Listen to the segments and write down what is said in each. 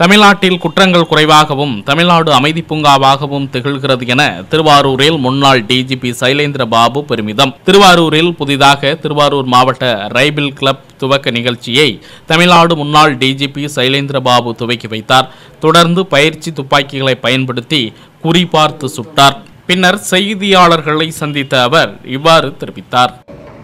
தமிழ்நாட்டில் குற்றங்கள் குறைவாகவும் தமிழ்நாடு அமைதி பூங்காவாகவும் திகழ்கிறது என திருவாரூரில் முன்னாள் டிஜிபி சைலேந்திர பாபு பெருமிதம் திருவாரூரில் புதிதாக திருவாரூர் மாவட்ட ரைபிள் கிளப் துவக்க நிகழ்ச்சியை தமிழ்நாடு முன்னாள் டிஜிபி சைலேந்திர பாபு துவக்கி வைத்தார் தொடர்ந்து பயிற்சி துப்பாக்கிகளை பயன்படுத்தி குறிபார்த்து சுட்டார் பின்னர் செய்தியாளர்களை சந்தித்த அவர் இவ்வாறு தெரிவித்தார்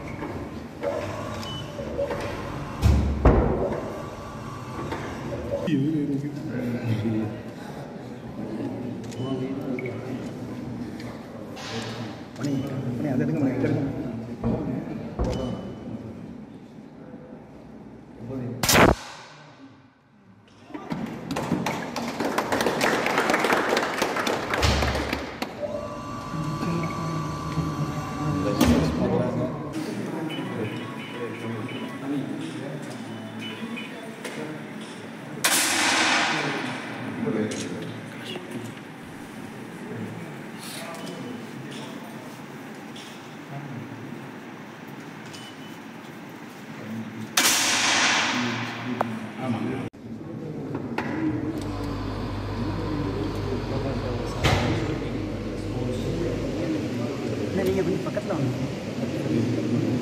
இல்லை நீங்கள் கொஞ்சம் பக்கத்தில் வாங்க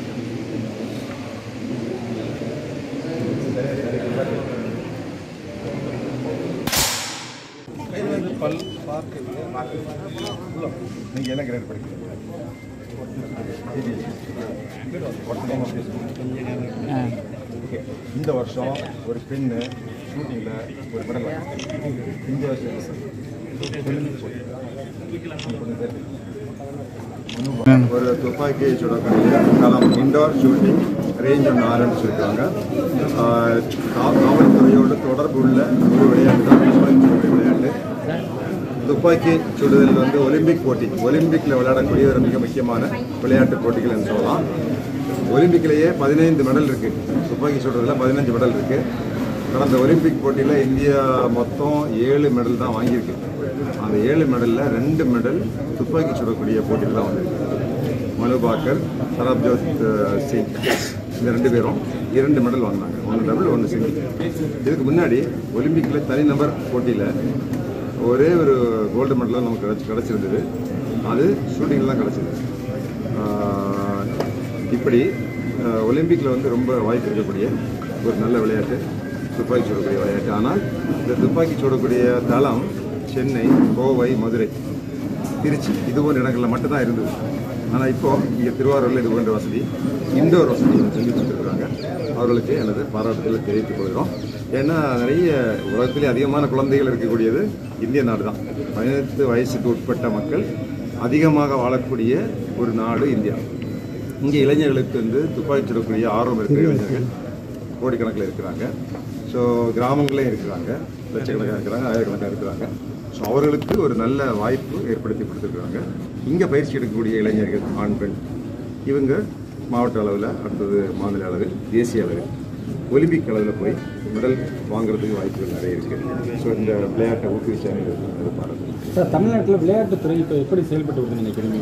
பல் பார்க் நீங்கள் என்ன கிரேட் படிக்கிறீங்க ஓகே இந்த வருஷம் ஒரு பெண்ணு ஷூட்டிங்கில் ஒரு மெடல் வாங்கியிருக்காங்க. இந்த வருஷம் ஒரு துப்பாக்கி சுடக்கூடிய களம் இண்டோர் ஷூட்டிங் ரேஞ்ச் ஒன்று ஆரம்பிச்சிருக்காங்க ஆஹ் கா- காவல்துறையோடு தொடர்பு உள்ள ஒரு விளையாட்டு தான் துப்பாக்கி சுடுதல் விளையாட்டு துப்பாக்கி சுடுதல் வந்து ஒலிம்பிக் போட்டி ஒலிம்பிக்கில் விளையாடக்கூடிய ஒரு மிக முக்கியமான விளையாட்டு போட்டிகள் என்று சொல்லலாம் ஒலிம்பிக்லேயே பதினைந்து மெடல் இருக்கு துப்பாக்கி சுடுறதுல பதினஞ்சு மெடல் இருக்கு கடந்த ஒலிம்பிக் போட்டியில் இந்தியா மொத்தம் ஏழு மெடல் தான் வாங்கியிருக்கு அந்த ஏழு மெடலில் ரெண்டு மெடல் துப்பாக்கி சுடக்கூடிய போட்டியில் தான் வந்திருக்கு மனு பாக்கர் சரப்ஜோத் அஹ், சிங் இந்த ரெண்டு பேரும் இரண்டு மெடல் வாங்கினாங்க ஒன்று டபுள் ஒன்று சிங்கிள் இதுக்கு முன்னாடி ஒலிம்பிக்கில் தனிநபர் போட்டியில் ஒரே ஒரு கோல்டு மெடல் தான் நமக்கு கிடச்சி கிடச்சிருந்தது அது ஷூட்டிங்கில் தான் கிடச்சிது ஆஹ் இப்படி ஆஹ் ஒலிம்பிக்கில் வந்து ரொம்ப வாய்ப்பு இருக்கக்கூடிய ஒரு நல்ல விளையாட்டு துப்பாக்கி சுடக்கூடிய விளையாட்டு ஆனால் இந்த துப்பாக்கி சுடக்கூடிய தளம் சென்னை கோவை மதுரை திருச்சி இது போன்ற இடங்களில் மட்டும்தான் இருந்தது ஆனால் இப்போ இங்கே திருவாரூரில் இது போன்ற வசதி இண்டோர் வசதி செஞ்சு கொடுத்துருக்காங்க அவர்களுக்கு எனது பாராட்டுதலை தெரிவித்துக் கொள்கிறோம் ஏன்னா நிறைய உலகத்திலே அதிகமான குழந்தைகள் இருக்கக்கூடியது இந்திய நாடு தான் பதினெட்டு வயசுக்கு உட்பட்ட மக்கள் அதிகமாக வாழக்கூடிய ஒரு நாடு இந்தியா இங்கே இளைஞர்களுக்கு வந்து துப்பாக்கி சுடக்கூடிய ஆர்வம் இருக்கிற இளைஞர்கள் கோடிக்கணக்கில் இருக்கிறாங்க ஸோ கிராமங்களையும் இருக்கிறாங்க லட்சக்கணக்காக இருக்கிறாங்க ஆயிரக்கணக்காக இருக்கிறாங்க ஸோ அவர்களுக்கு ஒரு நல்ல வாய்ப்பு ஏற்படுத்தி கொடுத்துருக்காங்க இங்கே பயிற்சி எடுக்கக்கூடிய இளைஞர்கள் ஆண் பெண் இவங்க மாவட்ட அளவில் அடுத்தது மாநில அளவில் தேசிய அளவில் ஒலிம்பிக் அளவில் போய் மெடல் வாங்குறதுக்கு வாய்ப்புகள் நிறைய இருக்குது ஸோ இந்த விளையாட்டை ஊக்குவிச்சாங்க பாருங்கள் சார் தமிழ்நாட்டில் விளையாட்டுத்துறை இப்போ எப்படி செயல்பட்டு வருதுன்னு நினைக்கிறீங்க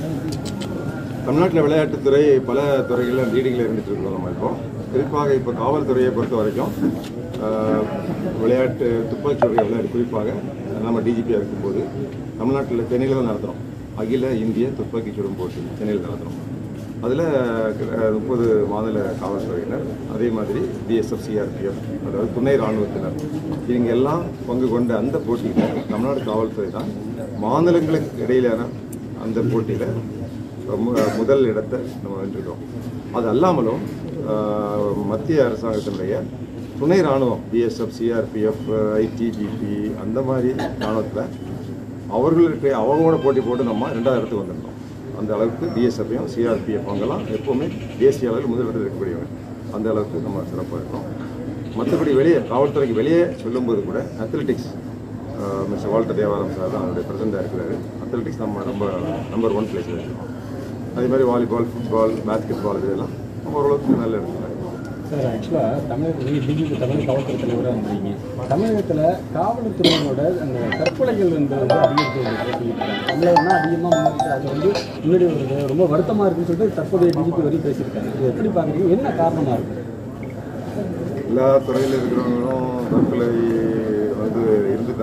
தமிழ்நாட்டில் விளையாட்டுத்துறை பல துறைகளில் லீடிங்கில் இருந்துட்டு இருக்கிறோம் நம்ம இப்போ குறிப்பாக இப்போ காவல்துறையை பொறுத்த வரைக்கும் ஆஹ், விளையாட்டு துப்பாக்கிச்சுடைய விளையாட்டு குறிப்பாக நம்ம டிஜிபியாக இருக்கும்போது தமிழ்நாட்டில் சென்னையில் தான் நடத்துகிறோம் அகில இந்திய துப்பாக்கி சுடும் போட்டி சென்னையில் நடத்துகிறோம் அதில் முப்பது மாநில காவல்துறையினர் அதே மாதிரி பிஎஸ்எஃப் சிஆர்பிஎஃப் அதாவது துணை இராணுவத்தினர் இவங்க எல்லாம் பங்கு கொண்ட அந்த போட்டியில் தமிழ்நாடு காவல்துறை தான் மாநிலங்களுக்கு இடையிலான அந்த போட்டியில் மு- முதல் இடத்தை நம்ம வென்றிருக்கோம் அது அல்லாமலும் ஆஹ், மத்திய அரசாங்கத்தினுடைய துணை இராணுவம் பிஎஸ்எஃப் சிஆர்பிஎஃப் ஐடிபிபி அந்த மாதிரி இராணுவத்தில் அவர்களுக்கு அவங்களோட போட்டி போட்டு நம்ம ரெண்டாவது இடத்துக்கு வந்திருந்தோம் அந்த அளவுக்கு பிஎஸ்எஃப்பையும் சிஆர்பிஎஃப் அவங்கெல்லாம் எப்போவுமே தேசிய அளவில் முதலிடத்தில் இருக்கக்கூடியவங்க அந்த அளவுக்கு நம்ம சிறப்பாக இருக்கோம் மற்றபடி வெளியே காவல்துறைக்கு வெளியே சொல்லும்போது கூட athletics mister Walter Devaram sir தான் அவருடைய பிரசிடண்டாக இருக்கிறாரு அத்லெட்டிக்ஸ் நம்ம ரொம்ப நம்பர் ஒன் பிளேஸில் இருக்கோம் அதே மாதிரி வாலிபால் ஃபுட்பால் பேஸ்கெட் பால் இதெல்லாம் நம்ம ஓரளவுக்கு நல்ல இடத்துல இருக்கோம் சார் ஆக்சுவலாக தமிழக நீங்கள் டிஜிபி தமிழக காவல்துறை தலைவராக இருந்தீங்க தமிழகத்தில் காவல்துறையினோட அந்த தற்கொலைகள் வந்து வந்து அதிகரித்து வருது சொல்லியிருக்காங்க தமிழகம்னா அதிகமாக முன்னாடி அது வந்து முன்னாடி வருது ரொம்ப வருத்தமாக இருக்குன்னு சொல்லிட்டு தற்போதைய டிஜிபி வரையும் பேசியிருக்காங்க இது எப்படி பார்க்குறீங்க என்ன காரணமாக இருக்குது எல்லா துறையில் இருக்கிறவங்களும் தற்கொலை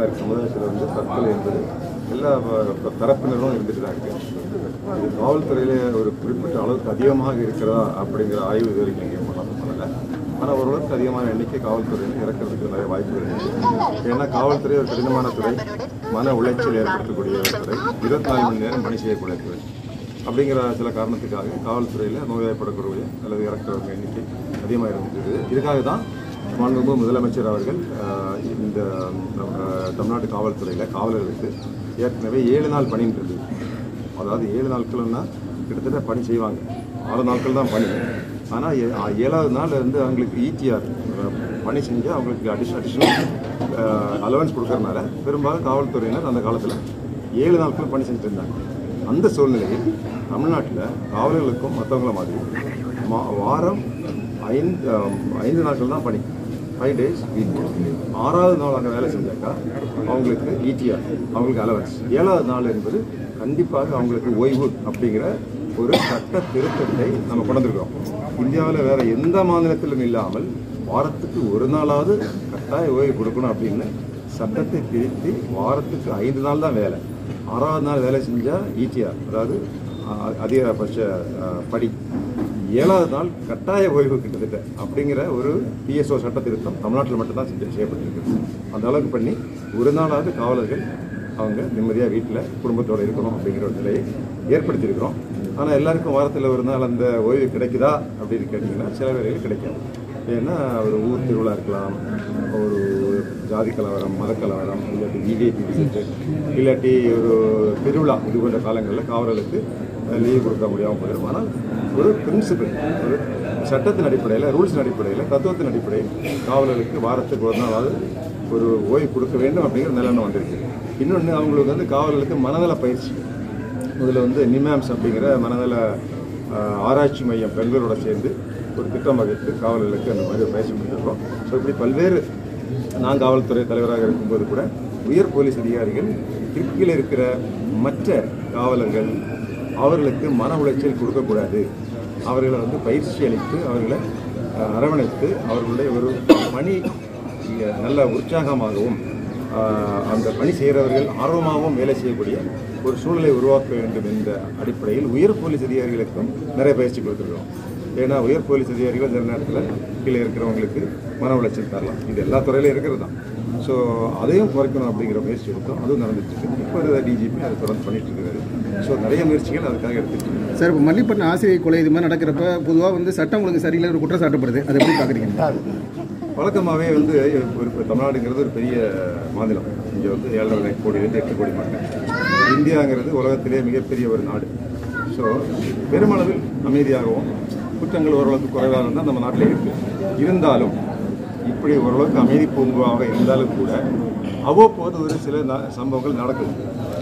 சமுதாயத்தில் வந்து தற்கொலை என்பது எல்லா ப- தரப்பினரும் இருந்துட்டு தான் இருக்கு இது காவல்துறையில ஒரு குறிப்பிட்ட அளவுக்கு அதிகமாக இருக்கிறதா அப்படிங்கிற ஆய்வு இது வரைக்கும் எங்கேயும் பண்ண பண்ணல ஆனால் ஓரளவுக்கு அதிகமான எண்ணிக்கை காவல்துறையில் இறக்கிறதுக்கு நிறைய வாய்ப்புகள் இருக்கு ஏன்னா காவல்துறை ஒரு கடினமான துறை மன உளைச்சல் ஏற்படுத்தக்கூடிய ஒரு துறை இருபத்தி நாலு மணி நேரம் பணி செய்யக்கூடிய துறை அப்படிங்கிற சில காரணத்துக்காக காவல்துறையில் நோய்வாய்ப்படக்கூடிய அல்லது இறக்கிறவங்க எண்ணிக்கை அதிகமாக இருந்துட்டு இருக்குது இதுக்காக தான் மாண்புமிகு முதலமைச்சர் அவர்கள் ஆஹ், இந்த ஆஹ், தமிழ்நாட்டு காவல்துறையில் காவலர்களுக்கு ஏற்கனவே ஏழு நாள் பணின்றது அதாவது ஏழு நாட்கள்னா கிட்டத்தட்ட பணி செய்வாங்க ஆறு நாட்கள் தான் பணி ஆனால் ஏழாவது நாள் வந்து அவங்களுக்கு ஈட்டிஆர் பணி செஞ்சு அவங்களுக்கு அடிஷன் அடிஷனல் அலவன்ஸ் கொடுக்கறனால பெரும்பாலும் காவல்துறையினர் அந்த காலத்தில் ஏழு நாட்கள் பணி செஞ்சுட்டு இருந்தாங்க அந்த சூழ்நிலையில் தமிழ்நாட்டில் காவலர்களுக்கும் மற்றவங்கள மாதிரி மா வாரம் ஐந்து அஹ், ஐந்து நாட்கள் தான் பணி ஃபைவ் டேஸ் வீக் ஆறாவது நாள் அங்கே வேலை செஞ்சாக்கா அவங்களுக்கு ஈட்டிஆர் அவங்களுக்கு அலவன்ஸ் ஏழாவது நாள் என்பது கண்டிப்பாக அவங்களுக்கு ஓய்வு அப்படிங்கிற ஒரு சட்ட திருத்தத்தை நம்ம கொண்டு வந்திருக்கோம் இந்தியாவில் வேற எந்த மாநிலத்திலும் இல்லாமல் வாரத்துக்கு ஒரு நாளாவது கட்டாய ஓய்வு கொடுக்கணும் அப்படின்னு சட்டத்தை திருத்தி வாரத்துக்கு ஐந்து நாள் தான் வேலை ஆறாவது நாள் வேலை செஞ்சால் ஈட்டிஆர் அதாவது அ- அதிகபட்ச அ, படி ஏழாவது நாள் கட்டாய ஓய்வு கிட்டத்தட்ட அப்படிங்கிற ஒரு பிஎஸ்ஓ சட்ட திருத்தம் தமிழ்நாட்டில் மட்டும்தான் செஞ்சு செய்யப்பட்டிருக்கு அந்த அளவுக்கு பண்ணி ஒரு நாளாவது காவலர்கள் அவங்க நிம்மதியாக வீட்டில் குடும்பத்தோடு இருக்கணும் அப்படிங்கிற ஒரு நிலையை ஏற்படுத்தியிருக்கிறோம் ஆனால் எல்லாருக்கும் வாரத்தில் ஒரு நாள் அந்த ஓய்வு கிடைக்குதா அப்படின்னு கேட்டிங்கன்னா சில வேளையில் கிடைக்காது ஏன்னா ஒரு ஊர் திருவிழா இருக்கலாம் ஒரு ஜாதி கலவரம் மத கலவரம் இல்லாட்டி விடிஐபி விசிட்டு இல்லாட்டி ஒரு திருவிழா இது போன்ற காலங்களில் காவலர்களுக்கு லீவ் கொடுக்க முடியாமல் போயிடும் ஆனால் ஒரு பிரின்சிபல் ஒரு சட்டத்தின் அடிப்படையில் ரூல்ஸின் அடிப்படையில் தத்துவத்தின் அடிப்படையில் காவலர்களுக்கு வாரத்துக்கு ஒரு நாளாவது ஒரு ஓய்வு கொடுக்க வேண்டும் அப்படிங்கிற நிலைமை வந்திருக்கு இன்னொன்று அவங்களுக்கு வந்து காவலர்களுக்கு மனநல பயிற்சி இதில் வந்து நிமாம்ஸ் அப்படிங்கிற மனநல ஆஹ், ஆராய்ச்சி மையம் பெண்களோட சேர்ந்து ஒரு திட்டம் வகுத்து காவலர்களுக்கு அந்த மாதிரி ஒரு பயிற்சி கொடுத்துருக்கோம் ஸோ இப்படி பல்வேறு நான் காவல்துறை தலைவராக இருக்கும்போது கூட உயர் போலீஸ் அதிகாரிகள் கிழக்கில் இருக்கிற மற்ற காவலர்கள் அவர்களுக்கு மன உளைச்சல் கொடுக்கக்கூடாது அவர்களை வந்து பயிற்சி அளித்து அவர்களை ஆஹ், அரவணைத்து அவர்களுடைய ஒரு பணி இங்க நல்ல உற்சாகமாகவும் ஆஹ், அந்த பணி செய்கிறவர்கள் ஆர்வமாகவும் வேலை செய்யக்கூடிய ஒரு சூழலை உருவாக்க வேண்டும் என்ற அடிப்படையில் உயர் போலீஸ் அதிகாரிகளுக்கும் நிறைய பயிற்சி கொடுத்துருக்கோம் ஏன்னா உயர் போலீஸ் அதிகாரிகள் இந்த நேரத்தில் கீழே இருக்கிறவங்களுக்கு மன உளைச்சல் தரலாம் இது எல்லா துறையிலும் இருக்கிறது தான் ஸோ அதையும் குறைக்கணும் அப்படிங்கிற முயற்சி எடுத்தோம் அதுவும் நடந்துட்டு இருக்கு இப்போ இருக்கிற டிஜிபி அதை தொடர்ந்து பண்ணிட்டு இருக்கிறாரு ஸோ நிறைய முயற்சிகள் அதுக்காக எடுத்துட்டு இருக்காரு. சார் இப்போ மல்லிப்பட்டினம் ஆசிரியர் கொலை இது மாதிரி நடக்கிறப்ப பொதுவாக வந்து சட்டம் ஒழுங்கு சரியில்லை ஒரு குற்றம் சாட்டப்படுது அதை எப்படி பார்க்குறீங்க வழக்கமாகவே வந்து ஒரு இப்போ தமிழ்நாடுங்கிறது ஒரு பெரிய மாநிலம் இங்கே வந்து ஏழரை கோடியிலேருந்து எட்டு கோடி மக்கள் இந்தியாங்கிறது உலகத்திலே மிகப்பெரிய ஒரு நாடு ஸோ பெருமளவில் அமைதியாகவும் குற்றங்கள் ஓரளவுக்கு குறைவாக தான் நம்ம நாட்டில் இருக்கு இருந்தாலும் இப்படி ஓரளவுக்கு அமைதி பூங்காவாக இருந்தாலும் கூட அவ்வப்போது ஒரு சில ந- சம்பவங்கள் நடக்குது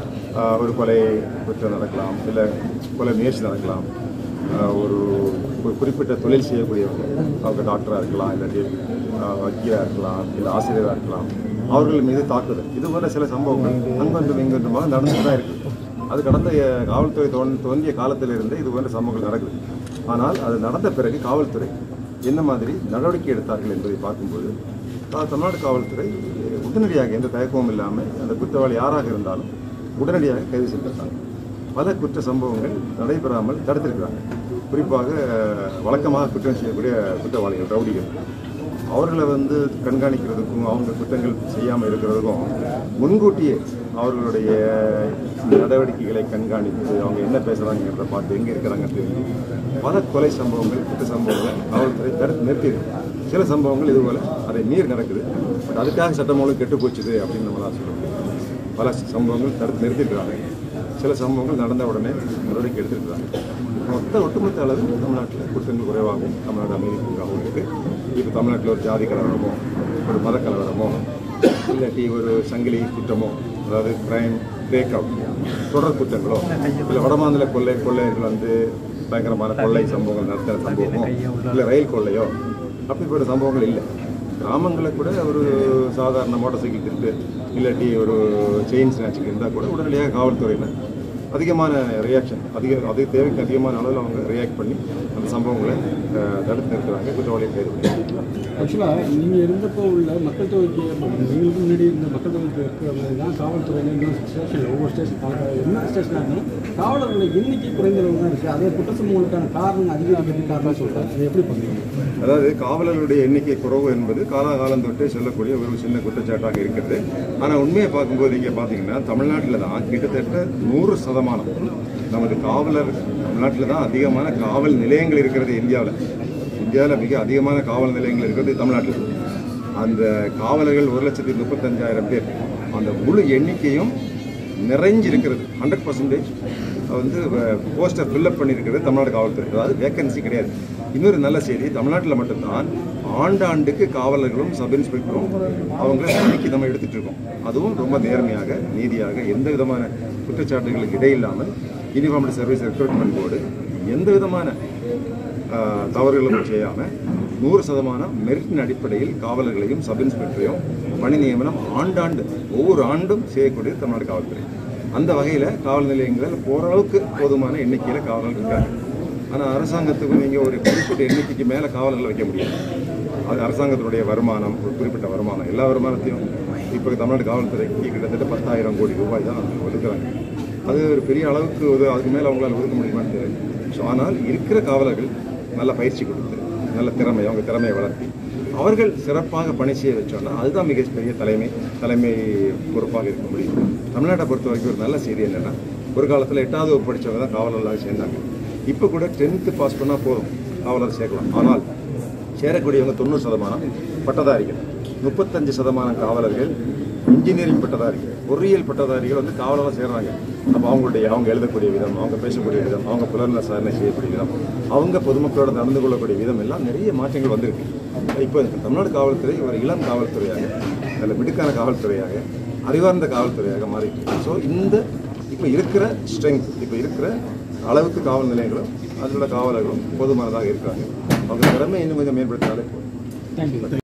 ஆஹ் ஒரு கொலை குற்றம் நடக்கலாம் இல்லை கொலை முயற்சி நடக்கலாம் ஆஹ் ஒரு ஒரு குறிப்பிட்ட தொழில் செய்யக்கூடியவங்க அவங்க டாக்டராக இருக்கலாம் இல்லாட்டி ஆஹ் வக்கீலாக இருக்கலாம் இல்லை ஆசிரியராக இருக்கலாம் அவர்கள் மீது தாக்குதல் இது போன்ற சில சம்பவங்கள் அங்கொன்றும் இங்கொன்றுமாக நடந்துட்டு தான் இருக்குது அது கடந்த அஹ், காவல்துறை தோன் தோன்றிய காலத்திலிருந்து இது போன்ற சம்பவங்கள் நடக்குது ஆனால் அது நடந்த பிறகு காவல்துறை என்ன மாதிரி நடவடிக்கை எடுத்தார்கள் என்பதை பார்க்கும்போது தா- தமிழ்நாடு காவல்துறை உடனடியாக எந்த தயக்கமும் இல்லாமல் அந்த குற்றவாளி யாராக இருந்தாலும் உடனடியாக கைது செய்திருக்காங்க பல குற்ற சம்பவங்கள் நடைபெறாமல் தடுத்திருக்கிறாங்க குறிப்பாக அஹ், வழக்கமாக குற்றம் செய்யக்கூடிய குற்றவாளிகள் ரவுடிகள் அவர்களை வந்து கண்காணிக்கிறதுக்கும் அவங்க குற்றங்கள் செய்யாமல் இருக்கிறதுக்கும் முன்கூட்டியே அவர்களுடைய நடவடிக்கைகளை கண்காணித்து அவங்க என்ன பேசுகிறாங்கிறத பார்த்து எங்கே இருக்கிறாங்க தெரிஞ்சு பல கொலை சம்பவங்கள் குற்ற சம்பவங்கள் காவல்துறை தடுத்து நிறுத்தியிருக்கு சில சம்பவங்கள் இதுபோல் அதை மீறி நடக்குது பட் அதுக்காக சட்டம் ஒழுங்கு கெட்டு போச்சுது அப்படின்னு நம்மளால் சொல்ல முடியாது பல சம்பவங்கள் தடுத்து நிறுத்திருக்கிறாங்க சில சம்பவங்கள் நடந்த உடனே நடவடிக்கை எடுத்திருக்கிறாங்க மொத்த ஒட்டுமொத்த அளவு தமிழ்நாட்டில் குற்றங்கள் குறைவாகவும் தமிழ்நாடு அமைதி பூங்காகவும் இருக்குது இப்போ தமிழ்நாட்டில் ஒரு ஜாதி கலவரமோ ஒரு மத கலவரமோ இல்லாட்டி ஒரு சங்கிலி குற்றமோ அதாவது கிரைம் பிரேக் அவுட் தொடர் குற்றங்களோ இல்லை வடமாநில கொள்ளை கொள்ளையர்கள் வந்து பயங்கரமான கொள்ளை சம்பவங்கள் நடத்துகிற சம்பவமோ இல்லை ரயில் கொள்ளையோ அப்படிப்பட்ட சம்பவங்கள் இல்லை கிராமங்களில் கூட ஒரு சாதாரண மோட்டார் சைக்கிள் திருட்டு இல்லாட்டி ஒரு செயின் ஸ்நாச்சிங் இருந்தால் கூட உடனடியாக காவல்துறையினர் அதிகமான ரியாக்ஷன் அதிக அதிக தேவைக்கு அதிகமான அளவில் அவங்க ரியாக்ட் பண்ணி அந்த சம்பவங்களை அஹ், தடுத்து நிறுத்துறாங்க குற்றவாளியை கைது பண்ணி ஆக்சுவலாக நீங்கள் இருந்தப்போ உள்ள மக்கள் தொகைக்கு எங்களுக்கு முன்னாடி இருந்த மக்கள் தொகைக்கு இருக்கிற மாதிரி தான் காவல்துறையில இன்னும் ஸ்டேஷனில் ஒவ்வொரு ஸ்டேஷன் என்ன ஸ்டேஷனாக இருந்தாலும் காவலர்களோட எண்ணிக்கை குறைந்தளவு தான் இருக்குது அதே குற்ற சம்பவங்களுக்கான காரணம் அதிகரிக்கிறதுக்கு காரணம் சொல்கிறாங்க இதை எப்படி பண்ணுவீங்க அதாவது காவலர்களுடைய எண்ணிக்கை குறைவு என்பது காலாகாலம் தொட்டே சொல்லக்கூடிய ஒரு சின்ன குற்றச்சாட்டாக இருக்கிறது ஆனால் உண்மையை பார்க்கும்போது இங்கே பார்த்தீங்கன்னா தமிழ்நாட்டில் தான் கிட்டத்தட்ட நூறு சதமானம் நமது காவலர் தமிழ்நாட்டில் தான் அதிகமான காவல் நிலையங்கள் இருக்கிறது இந்தியாவில் இந்தியாவில் மிக அதிகமான காவல் நிலையங்கள் இருக்கிறது தமிழ்நாட்டில் அந்த காவலர்கள் ஒரு லட்சத்தி முப்பத்தஞ்சாயிரம் பேர் அந்த முழு எண்ணிக்கையும் நிறைஞ்சிருக்கிறது ஹண்ட்ரட் பர்சன்டேஜ் வந்து போஸ்டர் ஃபில்அப் பண்ணியிருக்கிறது தமிழ்நாடு காவல்துறை அதாவது வேக்கன்சி கிடையாது இன்னொரு நல்ல செய்தி தமிழ்நாட்டில் மட்டும்தான் ஆண்டாண்டுக்கு காவலர்களும் சப் இன்ஸ்பெக்டரும் அவங்கள பணிக்கு நம்ம எடுத்துட்டு இருக்கோம் அதுவும் ரொம்ப நேர்மையாக நீதியாக எந்த விதமான குற்றச்சாட்டுகளுக்கு இடையில்லாமல் யூனிஃபார்ம்டு சர்வீஸ் ரெக்ரூட்மெண்ட் போர்டு எந்த விதமான ஆஹ், தவறுகளும் செய்யாமல் நூறு சதமானம் மெரிட்டின் அடிப்படையில் காவலர்களையும் சப் இன்ஸ்பெக்டரையும் பணி நியமனம் ஆண்டாண்டு ஒவ்வொரு ஆண்டும் செய்யக்கூடியது தமிழ்நாடு காவல்துறை அந்த வகையில் காவல் நிலையங்களில் ஓரளவுக்கு போதுமான எண்ணிக்கையில் காவலர்கள் இருக்காங்க ஆனால் அரசாங்கத்துக்கு நீங்கள் ஒரு குறிப்பிட்ட எண்ணிக்கைக்கு மேலே காவலர்களை வைக்க முடியாது அது அரசாங்கத்தினுடைய வருமானம் ஒரு குறிப்பிட்ட வருமானம் எல்லா வருமானத்தையும் இப்போ தமிழ்நாடு காவல்துறைக்கு கிட்டத்தட்ட பத்தாயிரம் கோடி ரூபாய் தான் ஒதுக்குறாங்க அது ஒரு பெரிய அளவுக்கு ஒரு அதுக்கு மேலே அவங்களால ஒதுக்க முடியுமான்னு தெரியல ஸோ ஆனால் இருக்கிற காவலர்கள் நல்ல பயிற்சி கொடுத்து நல்ல திறமை அவங்க திறமையை வளர்த்தி அவர்கள் சிறப்பாக பணி செய்ய வச்சோன்னா அதுதான் மிகப்பெரிய தலைமை தலைமை பொறுப்பாக இருக்க முடியும் தமிழ்நாட்டை பொறுத்த வரைக்கும் ஒரு நல்ல செய்தி என்னென்னா ஒரு காலத்தில் எட்டாவது வகுப்பு படித்தவங்க தான் காவலர்களாக சேர்ந்தாங்க இப்போ கூட டென்த்து பாஸ் பண்ணால் போதும் காவலர் சேர்க்கலாம் ஆனால் சேரக்கூடியவங்க தொண்ணூறு சதமானம் பட்டதாரிகள் முப்பத்தஞ்சு சதமானம் காவலர்கள் இன்ஜினியரிங் பட்டதாரிகள் பொறியியல் பட்டதாரிகள் வந்து காவலராக சேர்றாங்க அப்போ அவங்களுடைய அவங்க எழுதக்கூடிய விதம் அவங்க பேசக்கூடிய விதம் அவங்க புலன் விசாரணை செய்யக்கூடிய விதம் அவங்க பொதுமக்களோட நடந்து கொள்ளக்கூடிய விதம் எல்லாம் நிறைய மாற்றங்கள் வந்திருக்கு இப்போ தமிழ்நாடு காவல்துறை ஒரு இளம் காவல்துறையாக நல்ல மிடுக்கான காவல்துறையாக அறிவார்ந்த காவல்துறையாக மாறிட்டு இருக்கு ஸோ இந்த இப்போ இருக்கிற ஸ்ட்ரென்த் இப்போ இருக்கிற அளவுக்கு காவல் நிலையங்களும் அதில் காவலர்களும் போதுமானதாக இருக்காங்க அவங்க திறமை இன்னும் கொஞ்சம் மேம்படுத்தினாலே போதும் தேங்க்யூ